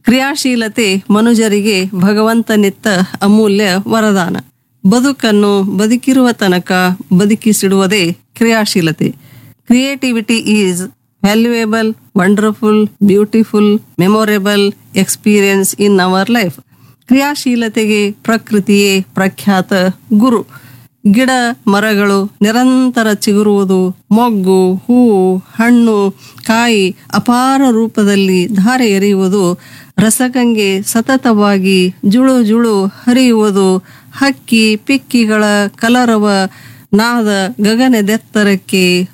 ಕ್ರಿಯಾಶೀಲತೆ ಮನುಜರಿಗೆ ಭಗವಂತನಿತ್ತ ಅಮೂಲ್ಯ ವರದಾನ ಬದುಕನ್ನು ಬದುಕಿರುವ ತನಕ ಬದುಕಿಸಿಡುವುದೇ ಕ್ರಿಯಾಶೀಲತೆ creativity is valuable wonderful beautiful memorable experience in our life ಕ್ರಿಯಾಶೀಲತೆಗೆ ಪ್ರಕೃತಿಯೇ ಪ್ರಖ್ಯಾತ ಗುರು ಗಿಡ ಮರಗಳು ನಿರಂತರ ಚಿಗುರುವುದು ಮೊಗ್ಗು ಹೂವು ಹಣ್ಣು ಕಾಯಿ ಅಪಾರ ರೂಪದಲ್ಲಿ ಧಾರೆ ಎರೆಯುವುದು ರಸಗಂಗೆ ಸತತವಾಗಿ ಜುಳು ಜುಳು ಹರಿಯುವುದು ಹಕ್ಕಿ ಪಿಕ್ಕಿಗಳ ಕಲರವ ನಾದ ಗಗನದೆತ್ತರಕ್ಕೆ